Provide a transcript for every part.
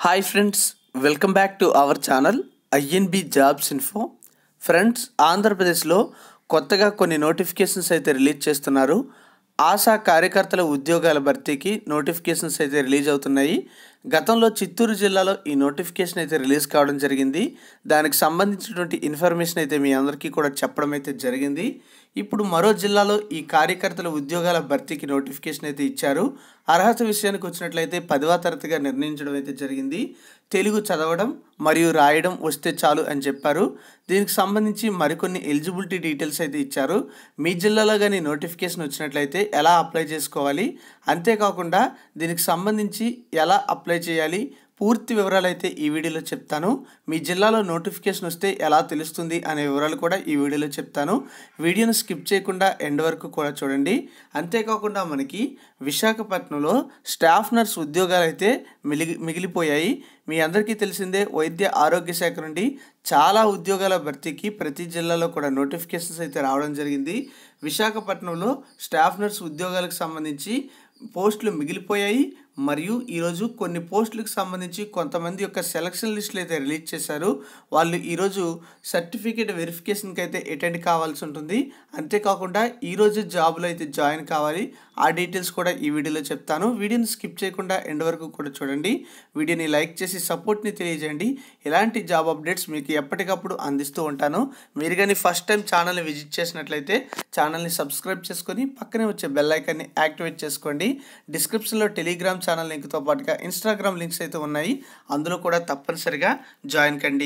hi friends welcome back to our channel INB jobs info friends ఆంధ్రప్రదేశ్లో కొత్తగా కొన్ని notifications అయితే రిలీజ్ చేస్తున్నారు ఆశా కార్యకర్తల ఉద్యోగాల భర్తీకి నోటిఫికేషన్స్ అయితే రిలీజ్ అవుతున్నాయి గతంలో చిత్తూరు జిల్లాలో ఈ నోటిఫికేషన్ అయితే రిలీజ్ కావడం జరిగింది దానికి సంబంధించినటువంటి ఇన్ఫర్మేషన్ అయితే మీ అందరికీ కూడా చెప్పడం అయితే జరిగింది ఇప్పుడు మరో జిల్లాలో ఈ కార్యకర్తల ఉద్యోగాల భర్తీకి నోటిఫికేషన్ అయితే ఇచ్చారు అర్హత విషయానికి వచ్చినట్లయితే పదవ తరగతిగా నిర్ణయించడం అయితే జరిగింది తెలుగు చదవడం మరియు రాయడం వస్తే చాలు అని చెప్పారు దీనికి సంబంధించి మరికొన్ని ఎలిజిబిలిటీ డీటెయిల్స్ అయితే ఇచ్చారు మీ జిల్లాలో కానీ నోటిఫికేషన్ వచ్చినట్లయితే ఎలా అప్లై చేసుకోవాలి అంతేకాకుండా దీనికి సంబంధించి ఎలా అప్లై చేయాలి పూర్తి వివరాలు అయితే ఈ వీడియోలో చెప్తాను మీ జిల్లాలో నోటిఫికేషన్ వస్తే ఎలా తెలుస్తుంది అనే వివరాలు కూడా ఈ వీడియోలో చెప్తాను వీడియోను స్కిప్ చేయకుండా ఎండ్ వరకు కూడా చూడండి అంతేకాకుండా మనకి విశాఖపట్నంలో స్టాఫ్ నర్స్ ఉద్యోగాలు అయితే మిగిలి మిగిలిపోయాయి మీ అందరికీ తెలిసిందే వైద్య ఆరోగ్య శాఖ నుండి చాలా ఉద్యోగాల భర్తీకి ప్రతి జిల్లాలో కూడా నోటిఫికేషన్స్ అయితే రావడం జరిగింది విశాఖపట్నంలో స్టాఫ్ నర్స్ ఉద్యోగాలకు సంబంధించి పోస్టులు మిగిలిపోయాయి మరియు ఈరోజు కొన్ని పోస్టులకు సంబంధించి కొంతమంది యొక్క సెలక్షన్ లిస్టులు అయితే రిలీజ్ చేశారు వాళ్ళు ఈరోజు సర్టిఫికేట్ వెరిఫికేషన్కి అయితే అటెండ్ కావాల్సి ఉంటుంది అంతేకాకుండా ఈరోజు జాబ్లో అయితే జాయిన్ కావాలి ఆ డీటెయిల్స్ కూడా ఈ వీడియోలో చెప్తాను వీడియోని స్కిప్ చేయకుండా ఎండ్ వరకు కూడా చూడండి వీడియోని లైక్ చేసి సపోర్ట్ని తెలియజేయండి ఇలాంటి జాబ్ అప్డేట్స్ మీకు ఎప్పటికప్పుడు అందిస్తూ ఉంటాను మీరు కానీ ఫస్ట్ టైం ఛానల్ని విజిట్ చేసినట్లయితే ఛానల్ని సబ్స్క్రైబ్ చేసుకొని పక్కనే వచ్చే బెల్ ఐకాన్ని యాక్టివేట్ చేసుకోండి డిస్క్రిప్షన్లో టెలిగ్రామ్ ఛానల్ లింక్తో పాటుగా ఇన్స్టాగ్రామ్ లింక్స్ అయితే ఉన్నాయి అందులో కూడా తప్పనిసరిగా జాయిన్ కండి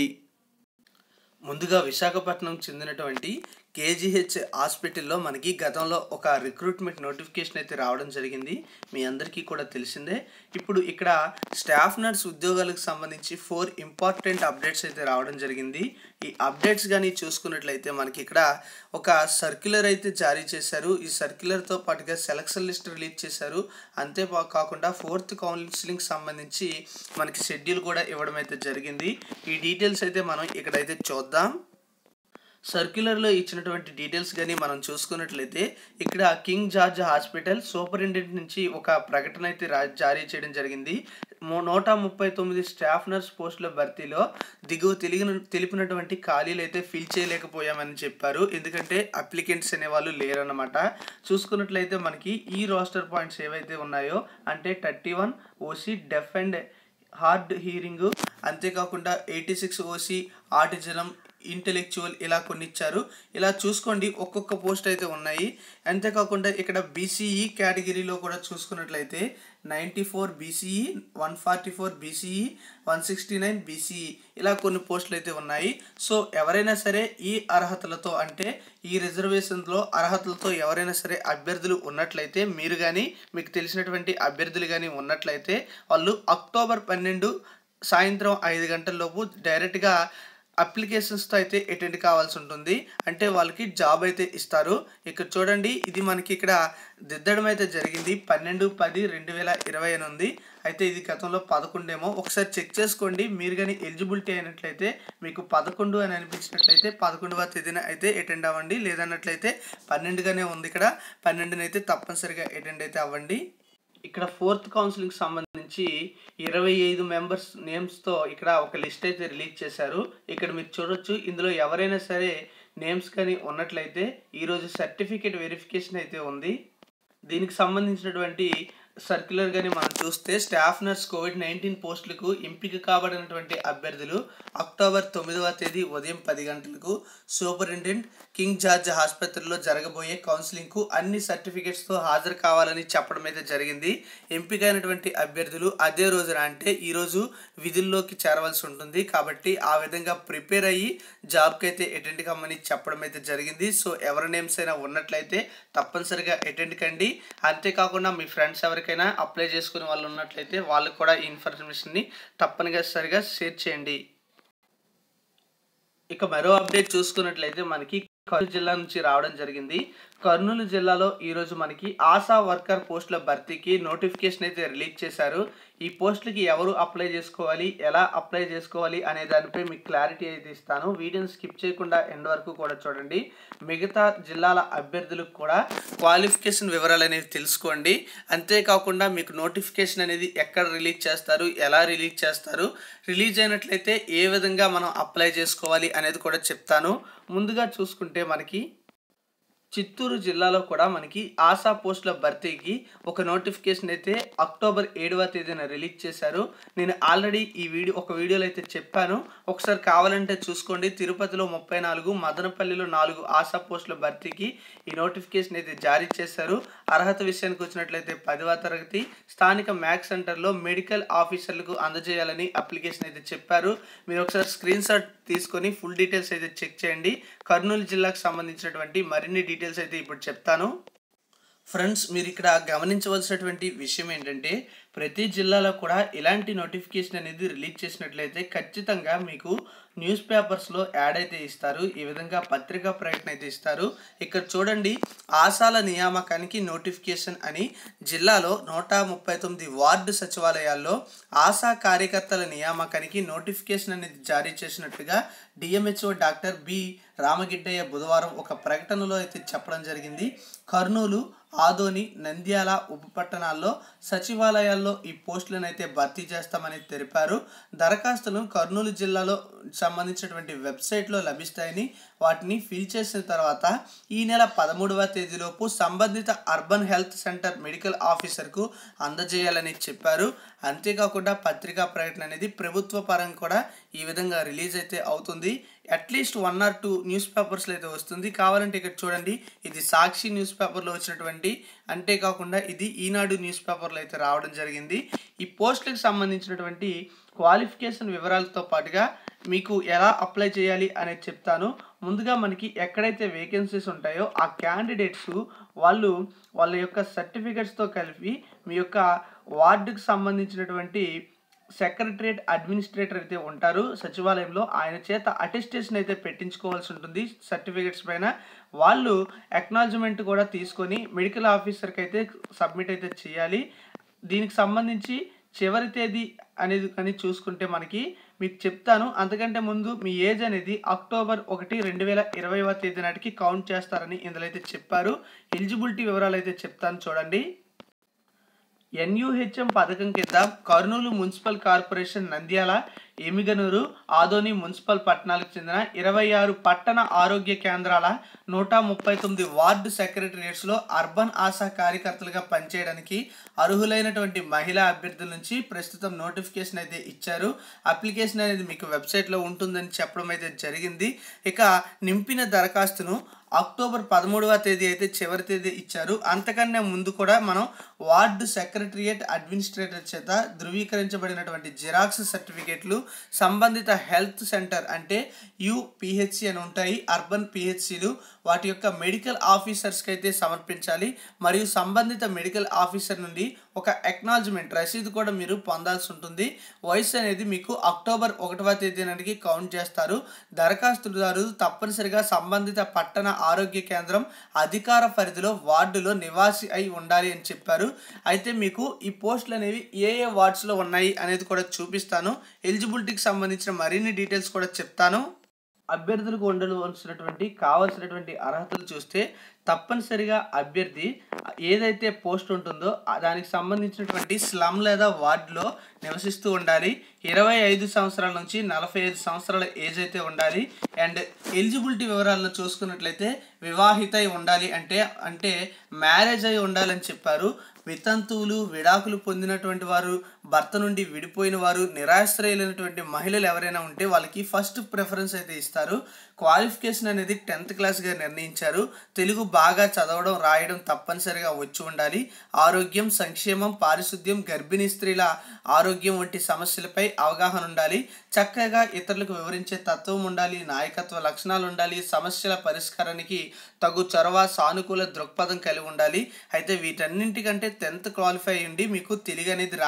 ముందుగా విశాఖపట్నం చెందినటువంటి కేజీహెచ్ హాస్పిటల్లో మనకి గతంలో ఒక రిక్రూట్మెంట్ నోటిఫికేషన్ అయితే రావడం జరిగింది మీ అందరికీ కూడా తెలిసిందే ఇప్పుడు ఇక్కడ స్టాఫ్ నర్స్ ఉద్యోగాలకు సంబంధించి ఫోర్ ఇంపార్టెంట్ అప్డేట్స్ అయితే రావడం జరిగింది ఈ అప్డేట్స్ కానీ చూసుకున్నట్లయితే మనకి ఇక్కడ ఒక సర్క్యులర్ అయితే జారీ చేశారు ఈ సర్క్యులర్తో పాటుగా సెలక్షన్ లిస్ట్ రిలీజ్ చేశారు అంతే కాకుండా ఫోర్త్ కౌన్సిలింగ్ సంబంధించి మనకి షెడ్యూల్ కూడా ఇవ్వడం అయితే జరిగింది ఈ డీటెయిల్స్ అయితే మనం ఇక్కడైతే చూద్దాం సర్క్యులర్లో ఇచ్చినటువంటి డీటెయిల్స్ కానీ మనం చూసుకున్నట్లయితే ఇక్కడ కింగ్ జార్జ్ హాస్పిటల్ సూపరింటెండెంట్ నుంచి ఒక ప్రకటన అయితే రా జారీ చేయడం జరిగింది నూట ముప్పై తొమ్మిది స్టాఫ్ నర్స్ పోస్టుల భర్తీలో దిగువ తెలిగిన తెలిపినటువంటి ఖాళీలు అయితే ఫిల్ చేయలేకపోయామని చెప్పారు ఎందుకంటే అప్లికెంట్స్ అనేవాళ్ళు లేరన్నమాట చూసుకున్నట్లయితే మనకి ఈ రోస్టర్ పాయింట్స్ ఏవైతే ఉన్నాయో అంటే thirty one OC deaf and hard hearing అంతేకాకుండా ఎయిటీ సిక్స్ ఓసీ ఆర్టిజనం ఇంటెలెక్చువల్ ఇలా కొన్ని ఇచ్చారు ఇలా చూసుకోండి ఒక్కొక్క పోస్ట్ అయితే ఉన్నాయి అంతేకాకుండా ఇక్కడ బీసీఈ కేటగిరీలో కూడా చూసుకున్నట్లయితే ninety four BCE one forty four BCE one sixty nine BCE ఇలా కొన్ని పోస్టులు అయితే ఉన్నాయి సో ఎవరైనా సరే ఈ అర్హతలతో అంటే ఈ రిజర్వేషన్లో అర్హతలతో ఎవరైనా సరే అభ్యర్థులు ఉన్నట్లయితే మీరు కానీ మీకు తెలిసినటువంటి అభ్యర్థులు కానీ ఉన్నట్లయితే వాళ్ళు అక్టోబర్ పన్నెండు సాయంత్రం ఐదు గంటలలోపు డైరెక్ట్గా అప్లికేషన్స్తో అయితే అటెండ్ కావాల్సి ఉంటుంది అంటే వాళ్ళకి జాబ్ అయితే ఇస్తారు ఇక్కడ చూడండి ఇది మనకి ఇక్కడ దిద్దడం అయితే జరిగింది పన్నెండు పది రెండు వేల ఇరవై ఉంది అయితే ఇది గతంలో పదకొండేమో ఒకసారి చెక్ చేసుకోండి మీరు కానీ ఎలిజిబిలిటీ అయినట్లయితే మీకు పదకొండు అని అనిపించినట్లయితే పదకొండవ తేదీన అయితే అటెండ్ అవ్వండి లేదన్నట్లయితే పన్నెండుగానే ఉంది ఇక్కడ పన్నెండునైతే తప్పనిసరిగా అటెండ్ అయితే అవ్వండి ఇక్కడ ఫోర్త్ కౌన్సిలింగ్ సంబంధించి ఇరవై ఐదు మెంబర్స్ నేమ్స్తో ఇక్కడ ఒక లిస్ట్ అయితే రిలీజ్ చేశారు ఇక్కడ మీరు చూడొచ్చు ఇందులో ఎవరైనా సరే నేమ్స్ కానీ ఉన్నట్లయితే ఈరోజు సర్టిఫికేట్ వెరిఫికేషన్ అయితే ఉంది దీనికి సంబంధించినటువంటి సర్క్యులర్ కానీ మనం చూస్తే స్టాఫ్ నర్స్ కోవిడ్ నైన్టీన్ పోస్టులకు ఎంపిక కాబడినటువంటి అభ్యర్థులు అక్టోబర్ తొమ్మిదవ తేదీ ఉదయం పది గంటలకు సూపరింటెండెంట్ కింగ్ జార్జ్ ఆసుపత్రిలో జరగబోయే కౌన్సిలింగ్కు అన్ని సర్టిఫికేట్స్తో హాజరు కావాలని చెప్పడం అయితే జరిగింది ఎంపికైనటువంటి అభ్యర్థులు అదే రోజున అంటే ఈరోజు విధుల్లోకి చేరవలసి ఉంటుంది కాబట్టి ఆ విధంగా ప్రిపేర్ అయ్యి జాబ్కి అయితే అటెండ్ కమ్మని చెప్పడం అయితే జరిగింది సో ఎవరి నేమ్స్ అయినా ఉన్నట్లయితే తప్పనిసరిగా అటెండ్ కండి అంతేకాకుండా మీ ఫ్రెండ్స్ ఎవరికైనా అప్లై చేసుకునే వాళ్ళు ఉన్నట్లయితే వాళ్ళకు కూడా ఈ ఇన్ఫర్మేషన్ని తప్పనిసరిగా షేర్ చేయండి ఇక మరో అప్డేట్ చూసుకున్నట్లయితే మనకి కర్నూలు జిల్లా నుంచి రావడం జరిగింది కర్నూలు జిల్లాలో ఈరోజు మనకి ఆశా వర్కర్ పోస్టుల భర్తీకి నోటిఫికేషన్ అయితే రిలీజ్ చేశారు ఈ పోస్టులకి ఎవరు అప్లై చేసుకోవాలి ఎలా అప్లై చేసుకోవాలి అనే దానిపై మీకు క్లారిటీ అయితే ఇస్తాను వీడియోని స్కిప్ చేయకుండా ఎండ్ వరకు కూడా చూడండి మిగతా జిల్లాల అభ్యర్థులకు కూడా క్వాలిఫికేషన్ వివరాలు అనేవి తెలుసుకోండి అంతేకాకుండా మీకు నోటిఫికేషన్ అనేది ఎక్కడ రిలీజ్ చేస్తారు ఎలా రిలీజ్ చేస్తారు రిలీజ్ అయినట్లయితే ఏ విధంగా మనం అప్లై చేసుకోవాలి అనేది కూడా చెప్తాను ముందుగా చూసుకుంటే మనకి చిత్తూరు జిల్లాలో కూడా మనకి ఆశా పోస్టుల భర్తీకి ఒక నోటిఫికేషన్ అయితే అక్టోబర్ ఏడవ తేదీన రిలీజ్ చేశారు నేను ఆల్రెడీ ఈ వీడియో ఒక వీడియోలో అయితే చెప్పాను ఒకసారి కావాలంటే చూసుకోండి తిరుపతిలో ముప్పై నాలుగు మదనపల్లిలో నాలుగు ఆశా పోస్టుల భర్తీకి ఈ నోటిఫికేషన్ అయితే జారీ చేశారు అర్హత విషయానికి వచ్చినట్లయితే పదవ తరగతి స్థానిక మ్యాక్ సెంటర్లో మెడికల్ ఆఫీసర్లకు అందజేయాలని అప్లికేషన్ అయితే చెప్పారు మీరు ఒకసారి స్క్రీన్ షాట్ తీసుకొని ఫుల్ డీటెయిల్స్ అయితే చెక్ చేయండి కర్నూలు జిల్లాకు సంబంధించినటువంటి మరిన్ని డీటెయిల్స్ అయితే ఇప్పుడు చెప్తాను ఫ్రెండ్స్ మీరు ఇక్కడ గమనించవలసినటువంటి విషయం ఏంటంటే ప్రతి జిల్లాలో కూడా ఇలాంటి నోటిఫికేషన్ అనేది రిలీజ్ చేసినట్లయితే ఖచ్చితంగా మీకు న్యూస్ పేపర్స్లో యాడ్ అయితే ఇస్తారు ఈ విధంగా పత్రికా ప్రకటన అయితే ఇస్తారు ఇక్కడ చూడండి ఆశాల నియామకానికి నోటిఫికేషన్ అని జిల్లాలో నూట ముప్పై తొమ్మిది వార్డు సచివాలయాల్లో ఆశా కార్యకర్తల నియామకానికి నోటిఫికేషన్ అనేది జారీ చేసినట్లుగా డిఎంహెచ్ఓ డాక్టర్ బి రామగిడ్డయ్య బుధవారం ఒక ప్రకటనలో అయితే చెప్పడం జరిగింది కర్నూలు ఆదోని నంద్యాల ఉపపట్టణాల్లో సచివాలయాల్లో ఈ పోస్టులను అయితే భర్తీ చేస్తామని తెలిపారు దరఖాస్తులు కర్నూలు జిల్లాలో సంబంధించినటువంటి వెబ్సైట్లో లభిస్తాయని వాటిని ఫిల్ చేసిన తర్వాత ఈ నెల పదమూడవ తేదీలోపు సంబంధిత అర్బన్ హెల్త్ సెంటర్ మెడికల్ ఆఫీసర్కు అందజేయాలని చెప్పారు అంతేకాకుండా పత్రికా ప్రకటన అనేది ప్రభుత్వ పరంగా కూడా ఈ విధంగా రిలీజ్ అయితే అవుతుంది atleast one or two news పేపర్స్లో అయితే వస్తుంది కావాలంటే ఇక్కడ చూడండి ఇది సాక్షి న్యూస్ పేపర్లో వచ్చినటువంటి అంతేకాకుండా ఇది ఈనాడు న్యూస్ పేపర్లో అయితే రావడం జరిగింది ఈ పోస్టులకు సంబంధించినటువంటి క్వాలిఫికేషన్ వివరాలతో పాటుగా మీకు ఎలా అప్లై చేయాలి అనేది చెప్తాను ముందుగా మనకి ఎక్కడైతే వేకెన్సీస్ ఉంటాయో ఆ క్యాండిడేట్స్ వాళ్ళు వాళ్ళ యొక్క సర్టిఫికెట్స్తో కలిపి మీ యొక్క వార్డుకు సంబంధించినటువంటి సెక్రటరియట్ అడ్మినిస్ట్రేటర్ అయితే ఉంటారు సచివాలయంలో ఆయన చేత అటెస్టేషన్ అయితే పెట్టించుకోవాల్సి ఉంటుంది సర్టిఫికెట్స్ పైన వాళ్ళు అక్నాలజ్మెంట్ కూడా తీసుకొని మెడికల్ ఆఫీసర్కి అయితే సబ్మిట్ అయితే చేయాలి దీనికి సంబంధించి చివరి తేదీ అనేది కానీ చూసుకుంటే మనకి మీకు చెప్తాను అంతకంటే ముందు మీ ఏజ్ అనేది అక్టోబర్ ఒకటి రెండు వేల ఇరవైవ తేదీ నాటికి కౌంట్ చేస్తారని ఇందులో అయితే చెప్పారు ఎలిజిబిలిటీ వివరాలు అయితే చెప్తాను చూడండి ఎన్యుహెచ్ఎం పథకం కింద Kurnool municipal corporation Nandyal Yemmiganur Adoni municipal పట్టణాలకు చెందిన ఇరవై ఆరు పట్టణ ఆరోగ్య కేంద్రాల నూట ముప్పై తొమ్మిది వార్డు సెక్రటరియట్స్లో అర్బన్ ఆశా కార్యకర్తలుగా పనిచేయడానికి అర్హులైనటువంటి మహిళా అభ్యర్థుల నుంచి ప్రస్తుతం నోటిఫికేషన్ అయితే ఇచ్చారు అప్లికేషన్ అనేది మీకు వెబ్సైట్లో ఉంటుందని చెప్పడం అయితే జరిగింది ఇక నింపిన దరఖాస్తును అక్టోబర్ పదమూడవ తేదీ అయితే చివరి తేదీ ఇచ్చారు అంతకన్నా ముందు కూడా మనం వార్డు సెక్రటరియట్ అడ్మినిస్ట్రేటర్ చేత ధృవీకరించబడినటువంటి జిరాక్స్ సర్టిఫికేట్లు సంబంధిత హెల్త్ సెంటర్ అంటే యుపిహెచ్సి అని ఉంటాయి అర్బన్ పిహెచ్సిలు వాటి యొక్క మెడికల్ ఆఫీసర్స్కి అయితే సమర్పించాలి మరియు సంబంధిత మెడికల్ ఆఫీసర్ నుండి ఒక ఎక్నాలజ్మెంట్ రసీదు కూడా మీరు పొందాల్సి ఉంటుంది వయసు అనేది మీకు అక్టోబర్ ఒకటవ తేదీ నాటికి కౌంట్ చేస్తారు దరఖాస్తుదారు తప్పనిసరిగా సంబంధిత పట్టణ ఆరోగ్య కేంద్రం అధికార పరిధిలో వార్డులో నివాసి అయి ఉండాలి అని చెప్పారు అయితే మీకు ఈ పోస్టులు అనేవి ఏ ఏ వార్డ్స్లో ఉన్నాయి అనేది కూడా చూపిస్తాను ఎలిజిబిలిటీకి సంబంధించిన మరిన్ని డీటెయిల్స్ కూడా చెప్తాను అభ్యర్థులకు ఉండవలసినటువంటి కావాల్సినటువంటి అర్హతలు చూస్తే తప్పనిసరిగా అభ్యర్థి ఏదైతే పోస్ట్ ఉంటుందో ఆ దానికి సంబంధించినటువంటి స్లమ్ లేదా వార్డులో నివసిస్తూ ఉండాలి ఇరవై ఐదు సంవత్సరాల నుంచి నలభై ఐదు సంవత్సరాల ఏజ్ అయితే ఉండాలి అండ్ ఎలిజిబిలిటీ వివరాలను చూసుకున్నట్లయితే వివాహిత అయి ఉండాలి అంటే అంటే మ్యారేజ్ అయి ఉండాలని చెప్పారు వితంతువులు విడాకులు పొందినటువంటి వారు భర్త నుండి విడిపోయిన వారు నిరాశ్రయులైనటువంటి మహిళలు ఎవరైనా ఉంటే వాళ్ళకి ఫస్ట్ ప్రిఫరెన్స్ అయితే ఇస్తారు క్వాలిఫికేషన్ అనేది టెన్త్ క్లాస్గా నిర్ణయించారు తెలుగు బాగా చదవడం రాయడం తప్పనిసరిగా వచ్చి ఉండాలి ఆరోగ్యం సంక్షేమం పారిశుద్ధ్యం గర్భిణీ స్త్రీల ఆరోగ్యం వంటి సమస్యలపై అవగాహన ఉండాలి చక్కగా ఇతరులకు వివరించే తత్వం ఉండాలి నాయకత్వ లక్షణాలు ఉండాలి సమస్యల పరిష్కారానికి తగు చొరవ సానుకూల దృక్పథం కలిగి ఉండాలి అయితే వీటన్నింటికంటే టెన్త్ క్వాలిఫై ఉండి మీకు తెలుగు అనేది రాయడం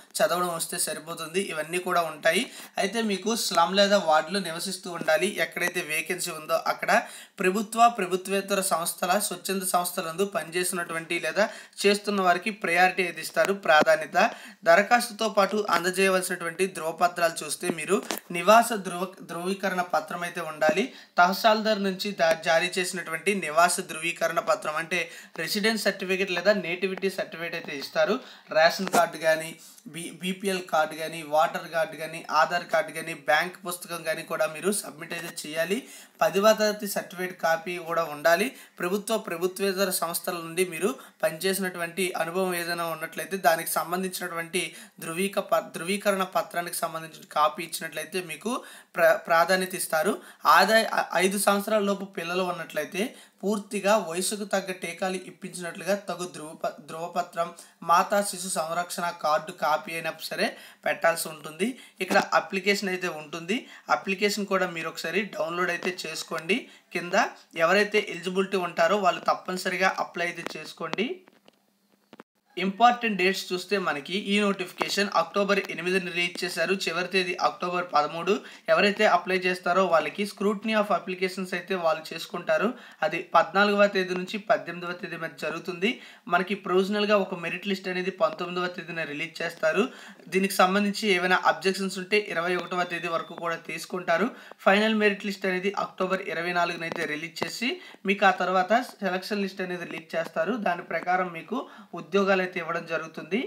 చదవడం వస్తే సరిపోతుంది ఇవన్నీ కూడా ఉంటాయి అయితే మీకు స్లమ్ లేదా వార్డులో నివసిస్తూ ఉండాలి ఎక్కడైతే వేకెన్సీ ఉందో అక్కడ ప్రభుత్వ ప్రభుత్వేతర సంస్థల స్వచ్ఛంద సంస్థలందు పనిచేస్తున్నటువంటి లేదా చేస్తున్న వారికి ప్రయారిటీ అయితే ఇస్తారు ప్రాధాన్యత దరఖాస్తుతో పాటు అందజేయవలసినటువంటి ధ్రువపత్రాలు చూస్తే మీరు నివాస ధృవ ధృవీకరణ పత్రం అయితే ఉండాలి తహసీల్దార్ నుంచి దా- జారీ చేసినటువంటి నివాస ధృవీకరణ పత్రం అంటే రెసిడెన్స్ సర్టిఫికేట్ లేదా నేటివిటీ సర్టిఫికేట్ అయితే ఇస్తారు రేషన్ కార్డు కానీ బి బీపీఎల్ కార్డు కానీ వాటర్ కార్డు కానీ ఆధార్ కార్డు కానీ బ్యాంక్ పుస్తకం కానీ కూడా మీరు సబ్మిట్ అయితే చేయాలి పదివ తరగతి సర్టిఫికేట్ కాపీ కూడా ఉండాలి ప్రభుత్వ ప్రభుత్వేతర సంస్థల నుండి మీరు పనిచేసినటువంటి అనుభవం ఏదైనా ఉన్నట్లయితే దానికి సంబంధించినటువంటి ధృవీక ప ధృవీకరణ పత్రానికి సంబంధించిన కాపీ ఇచ్చినట్లయితే మీకు ప్ర ప్రాధాన్యత ఇస్తారు ఆదాయ ఐ- ఐదు సంవత్సరాల లోపు పిల్లలు ఉన్నట్లయితే పూర్తిగా వయసుకు తగ్గ టీకాలు ఇప్పించినట్లుగా తగు ధృవ ధృవపత్రం మాతా శిశు సంరక్షణ కార్డు కాపీ అయినా సరే పెట్టాల్సి ఉంటుంది ఇక్కడ అప్లికేషన్ అయితే ఉంటుంది అప్లికేషన్ కూడా మీరు ఒకసారి డౌన్లోడ్ అయితే చేసుకోండి కింద ఎవరైతే ఎలిజిబిలిటీ ఉంటారో వాళ్ళు తప్పనిసరిగా అప్లై అయితే చేసుకోండి ఇంపార్టెంట్ డేట్స్ చూస్తే మనకి ఈ నోటిఫికేషన్ అక్టోబర్ ఎనిమిదిని రిలీజ్ చేశారు చివరి తేదీ అక్టోబర్ పదమూడు ఎవరైతే అప్లై చేస్తారో వాళ్ళకి స్క్రూట్నీ ఆఫ్ అప్లికేషన్స్ అయితే వాళ్ళు చేసుకుంటారు అది పద్నాలుగవ తేదీ నుంచి పద్దెనిమిదవ తేదీ మధ్య జరుగుతుంది మనకి ప్రొవిజనల్గా ఒక మెరిట్ లిస్ట్ అనేది పంతొమ్మిదవ తేదీన రిలీజ్ చేస్తారు దీనికి సంబంధించి ఏమైనా అబ్జెక్షన్స్ ఉంటే ఇరవై ఒకటవ తేదీ వరకు కూడా తీసుకుంటారు ఫైనల్ మెరిట్ లిస్ట్ అనేది అక్టోబర్ ఇరవై నాలుగున అయితే రిలీజ్ చేసి మీకు ఆ తర్వాత సెలక్షన్ లిస్ట్ అనేది రిలీజ్ చేస్తారు దాని ప్రకారం మీకు ఉద్యోగాలు అయితే ఇవ్వడం జరుగుతుంది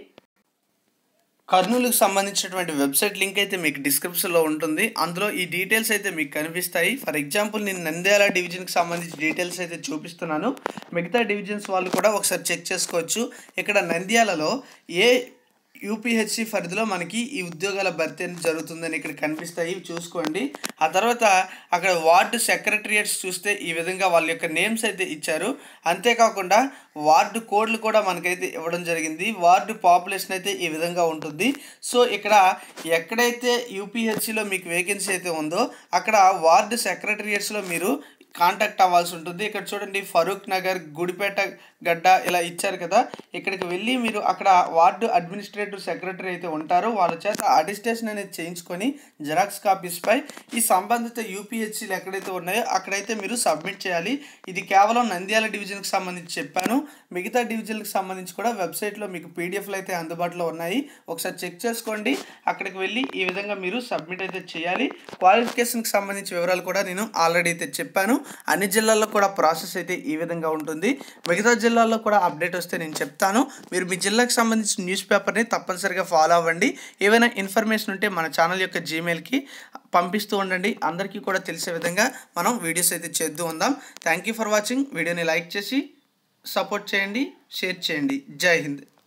కర్నూలుకు సంబంధించినటువంటి వెబ్సైట్ లింక్ అయితే మీకు డిస్క్రిప్షన్లో ఉంటుంది అందులో ఈ డీటెయిల్స్ అయితే మీకు కనిపిస్తాయి ఫర్ ఎగ్జాంపుల్ నేను నంద్యాల డివిజన్కి సంబంధించి డీటెయిల్స్ అయితే చూపిస్తున్నాను మిగతా డివిజన్స్ వాళ్ళు కూడా ఒకసారి చెక్ చేసుకోవచ్చు ఇక్కడ నంద్యాలలో ఏ యూపీహెచ్సి పరిధిలో మనకి ఈ ఉద్యోగాల భర్తీ అనేది జరుగుతుందని ఇక్కడ కనిపిస్తాయి ఇవి చూసుకోండి ఆ తర్వాత అక్కడ వార్డు సెక్రటరియేట్స్ చూస్తే ఈ విధంగా వాళ్ళ యొక్క నేమ్స్ అయితే ఇచ్చారు అంతేకాకుండా వార్డు కోడ్లు కూడా మనకైతే ఇవ్వడం జరిగింది వార్డు పాపులేషన్ అయితే ఈ విధంగా ఉంటుంది సో ఇక్కడ ఎక్కడైతే యూపీహెచ్సిలో మీకు వేకెన్సీ అయితే ఉందో అక్కడ వార్డు సెక్రటరియేట్స్లో మీరు కాంటాక్ట్ అవ్వాల్సి ఉంటుంది ఇక్కడ చూడండి ఫరూక్ నగర్ గుడిపేట గడ్డ ఇలా ఇచ్చారు కదా ఇక్కడికి వెళ్ళి మీరు అక్కడ వార్డు అడ్మినిస్ట్రేటివ్ సెక్రటరీ అయితే ఉంటారో వాళ్ళ చేత అడిస్టేషన్ అనేది చేయించుకొని జెరాక్స్ కాపీస్పై ఈ సంబంధిత యూపీహెచ్సీలు ఎక్కడైతే ఉన్నాయో అక్కడైతే మీరు సబ్మిట్ చేయాలి ఇది కేవలం నంద్యాల డివిజన్కి సంబంధించి చెప్పాను మిగతా డివిజన్కి సంబంధించి కూడా వెబ్సైట్లో మీకు పీడిఎఫ్లు అయితే అందుబాటులో ఉన్నాయి ఒకసారి చెక్ చేసుకోండి అక్కడికి వెళ్ళి ఈ విధంగా మీరు సబ్మిట్ అయితే చేయాలి క్వాలిఫికేషన్కి సంబంధించి వివరాలు కూడా నేను ఆల్రెడీ అయితే చెప్పాను అన్ని జిల్లాల్లో కూడా ప్రాసెస్ అయితే ఈ విధంగా ఉంటుంది మిగతా జిల్లాల్లో కూడా అప్డేట్ వస్తే నేను చెప్తాను మీరు మీ జిల్లాకు సంబంధించిన న్యూస్ పేపర్ని తప్పనిసరిగా ఫాలో అవ్వండి ఏవైనా ఇన్ఫర్మేషన్ ఉంటే మన ఛానల్ యొక్క జీమెయిల్కి పంపిస్తూ ఉండండి అందరికీ కూడా తెలిసే విధంగా మనం వీడియోస్ అయితే చేద్తూ ఉందాం థ్యాంక్ యూ ఫర్ వాచింగ్ వీడియోని లైక్ చేసి సపోర్ట్ చేయండి షేర్ చేయండి జై హింద్